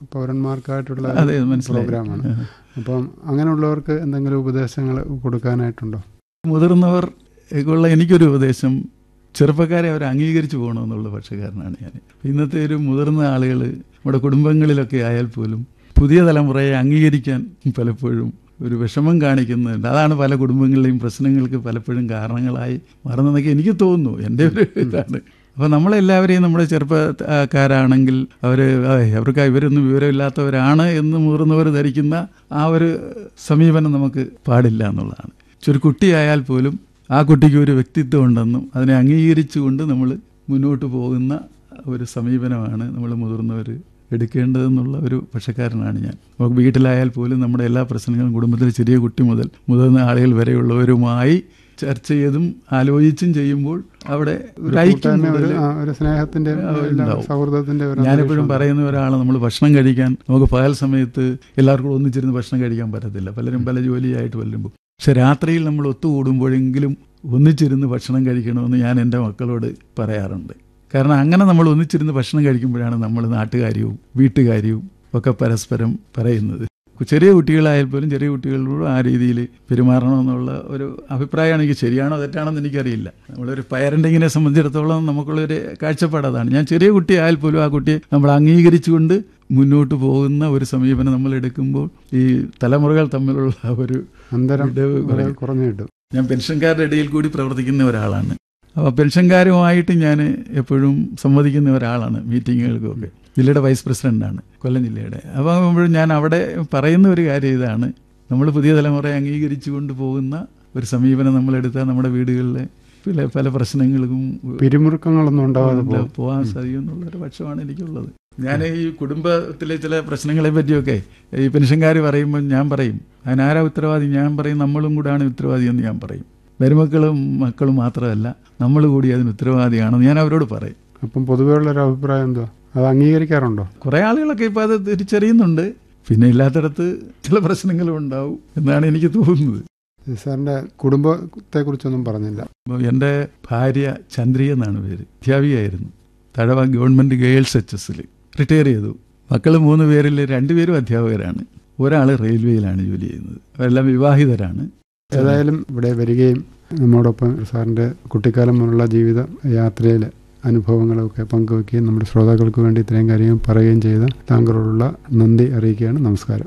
പൗരന്മാർക്കായിട്ടുള്ള അതെ മനസ്സിലായി പ്രോഗ്രാമാണ് അപ്പം അങ്ങനെയുള്ളവർക്ക് എന്തെങ്കിലും ഉപദേശങ്ങൾ കൊടുക്കാനായിട്ടുണ്ടോ മുതിർന്നവർ ഉള്ള എനിക്കൊരു ഉപദേശം ചെറുപ്പക്കാരെ അവർ അംഗീകരിച്ചു പോകണമെന്നുള്ള പക്ഷക്കാരനാണ് ഞാൻ ഇന്നത്തെ ഒരു മുതിർന്ന ആളുകൾ നമ്മുടെ കുടുംബങ്ങളിലൊക്കെ ആയാൽ പോലും പുതിയ തലമുറയെ അംഗീകരിക്കാൻ പലപ്പോഴും ഒരു വിഷമം കാണിക്കുന്നുണ്ട് അതാണ് പല കുടുംബങ്ങളിലെയും പ്രശ്നങ്ങൾക്ക് പലപ്പോഴും കാരണങ്ങളായി മാറുന്നതൊക്കെ എനിക്ക് തോന്നുന്നു എൻ്റെ ഒരു ഇതാണ് അപ്പോൾ നമ്മളെല്ലാവരെയും നമ്മുടെ ചെറുപ്പക്കാരാണെങ്കിൽ അവർ അവർക്ക് ഇവരൊന്നും വിവരമില്ലാത്തവരാണ് എന്ന് മുതിർന്നവർ ധരിക്കുന്ന ആ ഒരു സമീപനം നമുക്ക് പാടില്ല എന്നുള്ളതാണ് ഒരു കുട്ടിയായാൽ പോലും ആ കുട്ടിക്ക് ഒരു വ്യക്തിത്വം ഉണ്ടെന്നും അതിനെ അംഗീകരിച്ചുകൊണ്ട് നമ്മൾ മുന്നോട്ട് പോകുന്ന ഒരു സമീപനമാണ് നമ്മൾ മുതിർന്നവർ എടുക്കേണ്ടതെന്നുള്ള ഒരു പക്ഷക്കാരനാണ് ഞാൻ നമുക്ക് വീട്ടിലായാൽ പോലും നമ്മുടെ എല്ലാ പ്രശ്നങ്ങളും കുടുംബത്തിലെ ചെറിയ കുട്ടി മുതൽ മുതിർന്ന ആളുകൾ വരെയുള്ളവരുമായി ചർച്ച ചെയ്തും ആലോചിച്ചും ചെയ്യുമ്പോൾ അവിടെ ഒരു ഐക്യം കൂട്ടായ്മ ഒരു കൂടുതൽ ആ, ഒരു സ്നേഹത്തിന്റെ എല്ലാ ഉണ്ടാവും. സൗഹൃദത്തിന്റെ ഒരു ഞാനെപ്പോഴും അന്തരീക്ഷം പറയുന്ന ഒരാൾ നമ്മൾ ഭക്ഷണം കഴിക്കാൻ നമുക്ക് പകൽ സമയത്ത് എല്ലാവർക്കും ഒന്നിച്ചിരുന്ന് ഭക്ഷണം കഴിക്കാൻ പറ്റത്തില്ല പലരും പല ജോലിയായിട്ട് വരുമ്പോൾ പക്ഷെ രാത്രിയിൽ നമ്മൾ ഒത്തുകൂടുമ്പോഴെങ്കിലും ഒന്നിച്ചിരുന്ന് ഭക്ഷണം കഴിക്കണമെന്ന് ഞാൻ എൻ്റെ മക്കളോട് പറയാറുണ്ട് കാരണം അങ്ങനെ നമ്മൾ ഒന്നിച്ചിരുന്ന് ഭക്ഷണം കഴിക്കുമ്പോഴാണ് നമ്മൾ നാട്ടുകാര്യവും വീട്ടുകാര്യവും ഒക്കെ പരസ്പരം പറയുന്നത് ചെറിയ കുട്ടികളായാൽ പോലും ചെറിയ കുട്ടികളോട് ആ രീതിയിൽ പെരുമാറണമെന്നുള്ള ഒരു അഭിപ്രായമാണ് എനിക്ക് ശരിയാണോ തെറ്റാണോ എന്ന് എനിക്കറിയില്ല നമ്മളൊരു പാരൻറ്റിങ്ങിനെ സംബന്ധിച്ചിടത്തോളം നമുക്കുള്ളൊരു കാഴ്ചപ്പാട് അതാണ് ഞാൻ ചെറിയ കുട്ടിയായാൽ പോലും ആ കുട്ടിയെ നമ്മൾ അംഗീകരിച്ചുകൊണ്ട് മുന്നോട്ട് പോകുന്ന ഒരു സമീപനം നമ്മൾ എടുക്കുമ്പോൾ ഈ തലമുറകൾ തമ്മിലുള്ള ഒരു അന്തരം വിടവ് വളരെ കുറയും. കുറഞ്ഞു കിട്ടും ഞാൻ പെൻഷൻകാരുടെ ഇടയിൽ കൂടി പ്രവർത്തിക്കുന്ന ഒരാളാണ് അപ്പോൾ പെൻഷൻകാരുമായിട്ട് ഞാൻ എപ്പോഴും സംവദിക്കുന്ന ഒരാളാണ് മീറ്റിങ്ങുകൾക്കൊക്കെ ജില്ലയുടെ വൈസ് പ്രസിഡന്റാണ് കൊല്ലം ജില്ലയുടെ അപ്പോൾ ആകുമ്പോഴും ഞാൻ അവിടെ പറയുന്ന ഒരു കാര്യം ഇതാണ് നമ്മൾ പുതിയ തലമുറയെ അംഗീകരിച്ചുകൊണ്ട് പോകുന്ന ഒരു സമീപനം നമ്മളെടുത്താൽ നമ്മുടെ വീടുകളിലെ പല പല പ്രശ്നങ്ങൾക്കും പിരിമുറുക്കങ്ങളൊന്നും ഉണ്ടാവാതെ ഇല്ല, പോകും പോകാൻ സാധിക്കും എന്നുള്ളൊരു പക്ഷമാണ് എനിക്കുള്ളത് ഞാൻ ഈ കുടുംബത്തിലെ ചില പ്രശ്നങ്ങളെ പറ്റിയൊക്കെ ഈ പെൻഷൻകാർ പറയുമ്പോൾ ഞാൻ പറയും അതിനാരാ ഉത്തരവാദി ഞാൻ പറയും നമ്മളും കൂടാണ് ഉത്തരവാദി എന്ന് ഞാൻ പറയും മരുമക്കളും മക്കളും മാത്രമല്ല നമ്മൾ കൂടി അതിന് ഉത്തരവാദിയാണെന്ന് ഞാൻ അവരോട് പറയും അപ്പം പൊതുവേ ഉള്ളൊരു അഭിപ്രായം എന്തോ അത് അംഗീകരിക്കാറുണ്ടോ കുറേ ആളുകളൊക്കെ ഇപ്പോൾ അത് തിരിച്ചറിയുന്നുണ്ട് പിന്നെ ഇല്ലാത്തടത്ത് ചില പ്രശ്നങ്ങളും ഉണ്ടാവും എന്നാണ് എനിക്ക് തോന്നുന്നത് സാറിന്റെ കുടുംബത്തെ കുറിച്ചൊന്നും പറഞ്ഞില്ല അപ്പോൾ എൻ്റെ ഭാര്യ ചന്ദ്രിക എന്നാണ് പേര് അധ്യാപികയായിരുന്നു തഴവ ഗവൺമെൻറ് ഗേൾസ് എച്ച് എസിൽ റിട്ടയർ ചെയ്തു മക്കൾ മൂന്ന് പേരിൽ രണ്ടുപേരും അധ്യാപകരാണ് ഒരാൾ റെയിൽവേയിലാണ് ജോലി ചെയ്യുന്നത് അവരെല്ലാം വിവാഹിതരാണ് ഏതായാലും ഇവിടെ വരികയും നമ്മോടൊപ്പം സാറിന്റെ കുട്ടിക്കാലം മുതലുള്ള ജീവിത യാത്രയിൽ അനുഭവങ്ങളൊക്കെ പങ്കുവയ്ക്കുകയും നമ്മുടെ ശ്രോതാക്കൾക്ക് വേണ്ടി ഇത്രയും കാര്യങ്ങൾ പറയുകയും ചെയ്ത താങ്കളോടുള്ള നന്ദി അറിയിക്കുകയാണ് നമസ്കാരം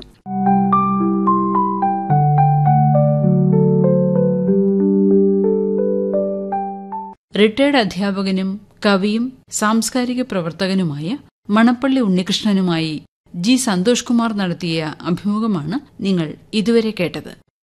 റിട്ടയർഡ് അധ്യാപകനും കവിയും സാംസ്കാരിക പ്രവർത്തകനുമായ മണപ്പള്ളി ഉണ്ണികൃഷ്ണനുമായി ജി സന്തോഷ് കുമാർ നടത്തിയ അഭിമുഖമാണ് നിങ്ങൾ ഇതുവരെ കേട്ടത്